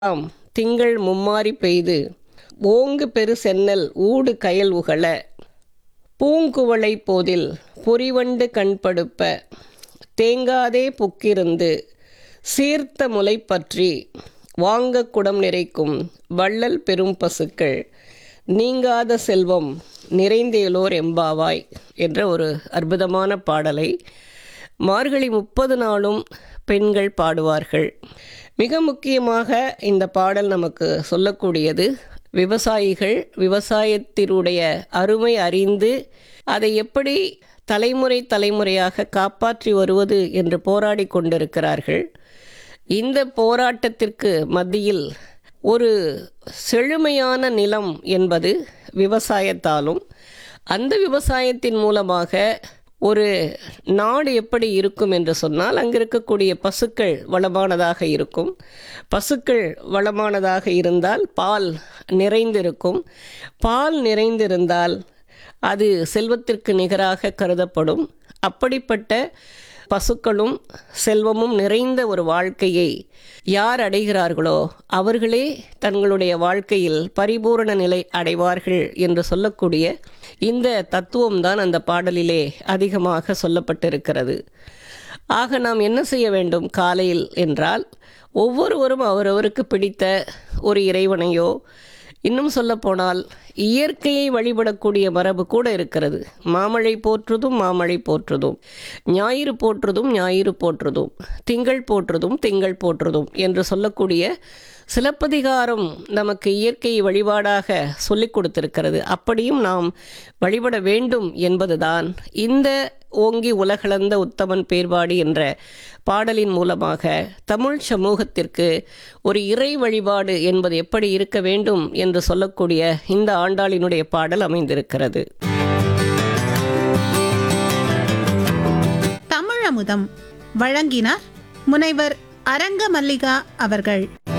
ஆம் திங்கள் மும்மாரி பெய்து ஓங்கு பெரு சென்னல் ஊடு கயல் உகள பூங்குவளை போதில் பொறிவண்டு கண்படுப்ப தேங்காதே புக்கிருந்து சீர்த்த முலை பற்றி வாங்க குடம் நிறைக்கும் வள்ளல் பெரும் பசுக்கள் நீங்காத செல்வம் நிறைந்தேலோர் எம்பாவாய் என்ற ஒரு அற்புதமான பாடலை மார்கழி முப்பது நாளும் பெண்கள் பாடுவார்கள் மிக முக்கியமாக இந்த பாடல் நமக்கு சொல்லக்கூடியது விவசாயிகள் விவசாயத்தினுடைய அருமை அறிந்து அதை எப்படி தலைமுறை தலைமுறையாக காப்பாற்றி வருவது என்று போராடி கொண்டிருக்கிறார்கள் இந்த போராட்டத்திற்கு மத்தியில் ஒரு செழுமையான நிலம் என்பது விவசாயத்தாலும் அந்த விவசாயத்தின் மூலமாக ஒரு நாடு எப்படி இருக்கும் என்று சொன்னால் அங்கே இருக்கக்கூடிய பசுக்கள் வளமானதாக இருக்கும் பசுக்கள் வளமானதாக இருந்தால் பால் நிறைந்திருக்கும் பால் நிறைந்திருந்தால் அது செல்வத்திற்கு நிகராக கருதப்படும் அப்படிப்பட்ட பசுக்களும் செல்வமும் நிறைந்த ஒரு வாழ்க்கையை யார் அடைகிறார்களோ அவர்களே தங்களுடைய வாழ்க்கையில் பரிபூரண நிலை அடைவார்கள் என்று சொல்லக்கூடிய இந்த தத்துவம்தான் அந்த பாடலிலே அதிகமாக சொல்லப்பட்டிருக்கிறது ஆக நாம் என்ன செய்ய வேண்டும் காலையில் என்றால் ஒவ்வொருவரும் அவரவருக்கு பிடித்த ஒரு இறைவனையோ இன்னும் சொல்லப்போனால் இயற்கையை வழிபடக்கூடிய மரபு கூட இருக்கிறது மாமழை போற்றுதும் மாமழை போற்றுதும் ஞாயிறு போற்றுதும் ஞாயிறு போற்றுதும் திங்கள் போற்றுதும் திங்கள் போற்றுதும் என்று சொல்லக்கூடிய சிலப்பதிகாரம் நமக்கு இயற்கை வழிபாடாக சொல்லிக் கொடுத்திருக்கிறது அப்படியும் நாம் வழிபட வேண்டும் என்பதுதான் இந்த ஓங்கி உலகளந்த உத்தமன் பேர்பாடி என்ற பாடலின் மூலமாக தமிழ் சமூகத்திற்கு ஒரு இறை வழிபாடு என்பது எப்படி இருக்க வேண்டும் என்று சொல்லக்கூடிய இந்த ஆண்டாளினுடைய பாடல் அமைந்திருக்கிறது தமிழமுதம் வழங்கினார் முனைவர் அரங்க மல்லிகா அவர்கள்